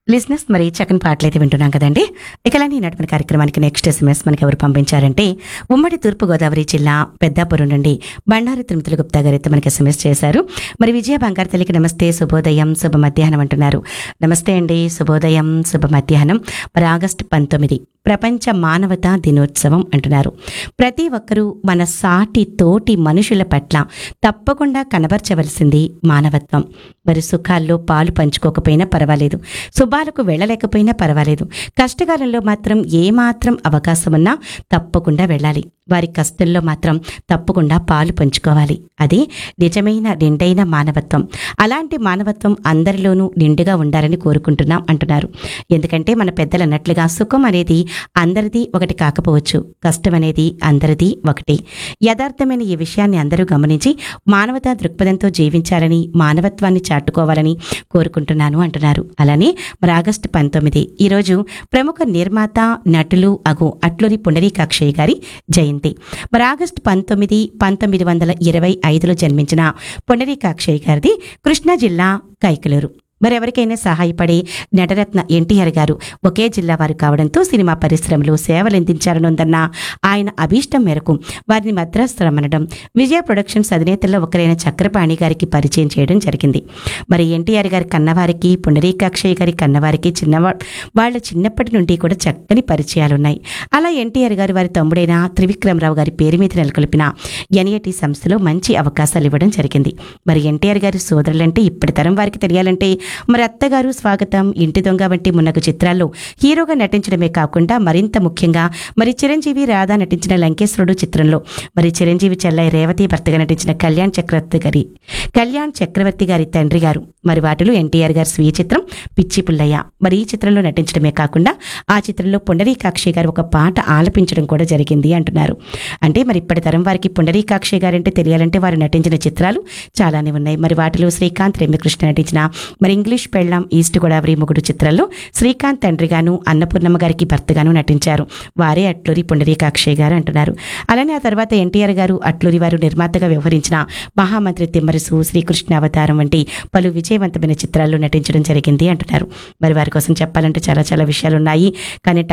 లిజినెస్ మరి చక్కని పాటలు అయితే వింటున్నాం కదండి ఇక అలానే నడిపిన కార్యక్రమానికి నెక్స్ట్ ఎస్ఎంఎస్ మనకి ఎవరు పంపించారంటే ఉమ్మడి తూర్పుగోదావరి జిల్లా పెద్దాపురం నుండి బండారు తిరుమతుల గుప్తా గారు అయితే మనకి ఎస్ఎంఎస్ చేశారు మరి విజయ బంగారు తల్లికి నమస్తే శుభోదయం శుభ మధ్యాహ్నం అంటున్నారు నమస్తే అండి శుభోదయం శుభ మధ్యాహ్నం మరి ఆగస్టు పంతొమ్మిది ప్రపంచ మానవతా దినోత్సవం అంటున్నారు ప్రతి ఒక్కరూ మన సాటి తోటి మనుషుల పట్ల తప్పకుండా కనబరచవలసింది మానవత్వం మరి సుఖాల్లో పాలు పంచుకోకపోయినా పర్వాలేదు శుభాలకు వెళ్ళలేకపోయినా పర్వాలేదు కష్టకాలంలో మాత్రం ఏమాత్రం అవకాశం ఉన్నా తప్పకుండా వెళ్ళాలి వారి కష్టంలో మాత్రం తప్పకుండా పాలు పంచుకోవాలి అది నిజమైన నిండైన మానవత్వం అలాంటి మానవత్వం అందరిలోనూ నిండుగా ఉండాలని కోరుకుంటున్నాం అంటున్నారు ఎందుకంటే మన పెద్దలు అన్నట్లుగా సుఖం అనేది అందరిది ఒకటి కాకపోవచ్చు కష్టం అనేది అందరిది ఒకటి యథార్థమైన ఈ విషయాన్ని అందరూ గమనించి మానవతా దృక్పథంతో జీవించాలని మానవత్వాన్ని చాటుకోవాలని కోరుకుంటున్నాను అంటున్నారు అలానే మరి ఆగస్టు పంతొమ్మిది ఈరోజు ప్రముఖ నిర్మాత నటులు అగు అట్లూరి పుండరీకాక్షయ్య గారి జయంతి మరి ఆగస్టు పంతొమ్మిది పంతొమ్మిది వందల ఇరవై ఐదులో జన్మించిన పుండరీకాక్షయ్య గారిది కృష్ణా జిల్లా కైకలూరు మరి ఎవరికైనా సహాయపడే నటరత్న ఎన్టీఆర్ గారు ఒకే జిల్లా వారు కావడంతో సినిమా పరిశ్రమలో సేవలందించాలనుందన్న ఆయన అభీష్టం మేరకు వారిని మద్రాసు రమ్మనడం విజయ ప్రొడక్షన్స్ అధినేతల్లో ఒకరైన చక్రపాణి గారికి పరిచయం చేయడం జరిగింది మరి ఎన్టీఆర్ గారి కన్నవారికి పుండరీకాక్షయ్య గారి కన్నవారికి చిన్నవా వాళ్ళ చిన్నప్పటి నుండి కూడా చక్కని పరిచయాలున్నాయి అలా ఎన్టీఆర్ గారు వారి తమ్ముడైన త్రివిక్రమరావు గారి పేరు మీద నెలకొల్పిన ఎన్ఐటి సంస్థలో మంచి అవకాశాలు ఇవ్వడం జరిగింది మరి ఎన్టీఆర్ గారి సోదరులంటే ఇప్పటి తరం వారికి తెలియాలంటే మరి అత్తగారు స్వాగతం ఇంటి దొంగ వంటి మున్నగు చిత్రాల్లో హీరోగా నటించడమే కాకుండా మరింత ముఖ్యంగా మరి చిరంజీవి రాధా నటించిన లంకేశ్వరుడు చిత్రంలో మరి చిరంజీవి చెల్లయ్య రేవతి భర్తగా నటించిన కళ్యాణ్ చక్రవర్తి గారి కళ్యాణ్ చక్రవర్తి గారి తండ్రి గారు మరి వాటిలో ఎన్టీఆర్ గారి స్వీయ చిత్రం పిచ్చి పుల్లయ్య మరి ఈ చిత్రంలో నటించడమే కాకుండా ఆ చిత్రంలో పుండరీకాక్షి గారు ఒక పాట ఆలపించడం కూడా జరిగింది అంటున్నారు అంటే మరి ఇప్పటి తరం వారికి పుండరీకాక్షి గారంటే తెలియాలంటే వారు నటించిన చిత్రాలు చాలానే ఉన్నాయి మరి వాటిలో శ్రీకాంత్ రెమ్మికృష్ణ నటించిన మరి ఇంగ్లీష్ పెళ్ళాం ఈస్ట్ గోదావరి మొగుడు చిత్రంలో శ్రీకాంత్ తండ్రిగాను అన్నపూర్ణమ్మ గారికి భర్తగాను నటించారు వారే అట్లూరి పుండరీకాక్షయ్య గారు అంటున్నారు అలానే ఆ తర్వాత ఎన్టీఆర్ గారు అట్లూరి వారు నిర్మాతగా వ్యవహరించిన మహామంత్రి తిమ్మరసు శ్రీకృష్ణ అవతారం వంటి పలు విజయవంతమైన చిత్రాల్లో నటించడం జరిగింది అంటున్నారు మరి వారి కోసం చెప్పాలంటే చాలా చాలా విషయాలు ఉన్నాయి కానీ